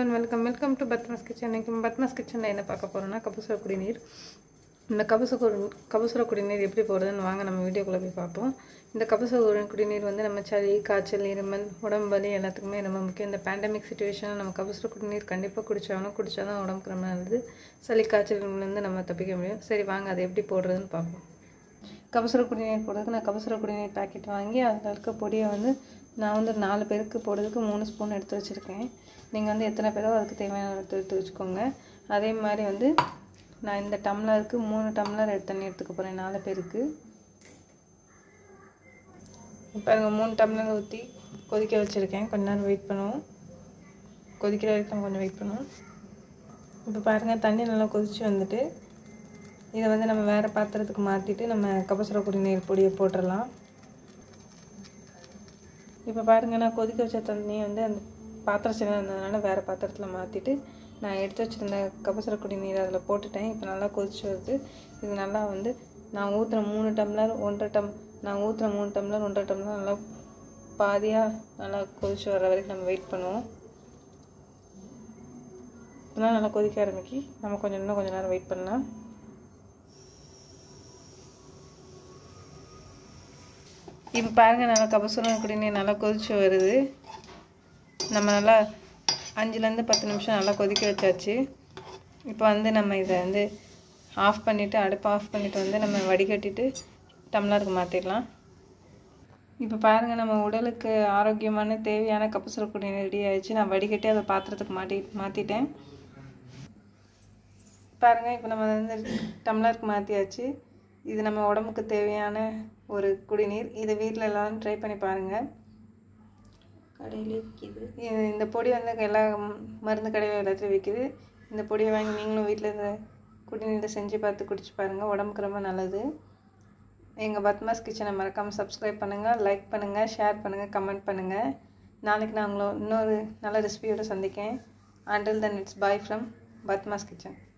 and welcome welcome to Padma's kitchen இன்றைக்கி பத்மாஸ் கிச்சனில் என்ன பார்க்க போகிறோம்னா கபசுர குடிநீர் இந்த கபச குடி கபசுர குடிநீர் எப்படி போடுறதுன்னு வாங்க நம்ம வீடியோக்குள்ளே போய் பார்ப்போம் இந்த கபசுர குடி- குடிநீர் வந்து நம்ம சளி காய்ச்சல் இருமல் உடம்பு வலி எல்லாத்துக்குமே ரொம்ப முக்கியம் இந்த பேண்டமிக் சுச்சுவேஷனில் நம்ம கபசுர குடிநீர் கண்டிப்பாக குடிச்சாகணும் குடித்தா தான் உடம்புக்கு ரொம்ப நல்லது சளி காய்ச்சல்லேருந்து நம்ம தப்பிக்க முடியும் சரி வாங்க அதை எப்படி போடுறதுன்னு பார்ப்போம் கபசுர குடிநீர் போடுறதுக்கு நான் கபசுர குடிநீர் பாக்கெட் வாங்கி அதில் இருக்க பொடியை வந்து நான் வந்து நாலு பேருக்கு போடுறதுக்கு மூணு ஸ்பூன் எடுத்து வச்சுருக்கேன் நீங்கள் வந்து எத்தனை பேரோ அதுக்கு தேவையான எடுத்து எடுத்து வச்சுக்கோங்க அதே மாதிரி வந்து நான் இந்த டம்ளருக்கு மூணு டம்ளர் எடுத்து தண்ணி எடுத்துக்க போகிறேன் நாலு பேருக்கு பாருங்க மூணு டம்ளர் ஊற்றி கொதிக்க வச்சுருக்கேன் கொஞ்ச நேரம் வெயிட் பண்ணுவோம் கொதிக்கிற வரைக்கும் கொஞ்சம் வெயிட் பண்ணுவோம் இப்போ பாருங்கள் தண்ணி நல்லா கொதிச்சு வந்துட்டு இதை வந்து நம்ம வேறு பாத்திரத்துக்கு மாற்றிட்டு நம்ம கபசுர குடிநீர் பொடியை போட்டுடலாம் இப்போ பாருங்கள் நான் கொதிக்க வச்ச தண்ணியை வந்து அந்த பாத்திரம் சின்ன இருந்ததுனால வேறு பாத்திரத்தில் மாற்றிட்டு நான் எடுத்து வச்சுருந்த கபசுர குடிநீர் அதில் போட்டுட்டேன் இப்போ நல்லா கொதிச்சு வருது இது நல்லா வந்து நான் ஊற்றுற மூணு டம்ளர் ஒன்றரை டம் நான் ஊற்றுற மூணு டம்ளர் ஒன்றரை டம்ளர் நல்லா பாதியாக நல்லா கொதிச்சு வர வரைக்கும் நம்ம வெயிட் பண்ணுவோம் இப்போதான் நல்லா கொதிக்க ஆரம்பிக்கி நம்ம கொஞ்சம் இன்னும் கொஞ்சம் நேரம் வெயிட் பண்ணலாம் இப்போ பாருங்கள் நல்லா கபசுரம் குடிநீர் நல்லா கொதிச்சு வருது நம்ம நல்லா அஞ்சுலேருந்து பத்து நிமிஷம் நல்லா கொதிக்க வச்சாச்சு இப்போ வந்து நம்ம இதை வந்து ஆஃப் பண்ணிவிட்டு அடுப்பை ஆஃப் பண்ணிவிட்டு வந்து நம்ம வடிகட்டிட்டு டம்ளருக்கு மாற்றிடலாம் இப்போ பாருங்கள் நம்ம உடலுக்கு ஆரோக்கியமான தேவையான கபசுர குடிநீர் ரெடி ஆயிடுச்சு நான் வடிகட்டி அதை பாத்திரத்துக்கு மாட்டி மாற்றிட்டேன் பாருங்கள் இப்போ நம்ம வந்து டம்ளருக்கு மாற்றியாச்சு இது நம்ம உடம்புக்கு தேவையான ஒரு குடிநீர் இதை வீட்டில் எல்லாரும் ட்ரை பண்ணி பாருங்கள் கடையிலே விற்கிது இது இந்த பொடி வந்து எல்லா மருந்து கடையில் எல்லாத்துலையும் விற்கிது இந்த பொடியை வாங்கி நீங்களும் வீட்டில் இந்த குடிநீரை செஞ்சு பார்த்து குடிச்சு பாருங்கள் உடம்புக்கு ரொம்ப நல்லது எங்கள் பத்மாஸ் கிச்சனை மறக்காமல் சப்ஸ்கிரைப் பண்ணுங்கள் லைக் பண்ணுங்கள் ஷேர் பண்ணுங்கள் கமெண்ட் பண்ணுங்கள் நாளைக்கு நான் உங்களை இன்னொரு நல்ல ரெசிபியோடு சந்திக்கேன் until then it's bye from Padma's kitchen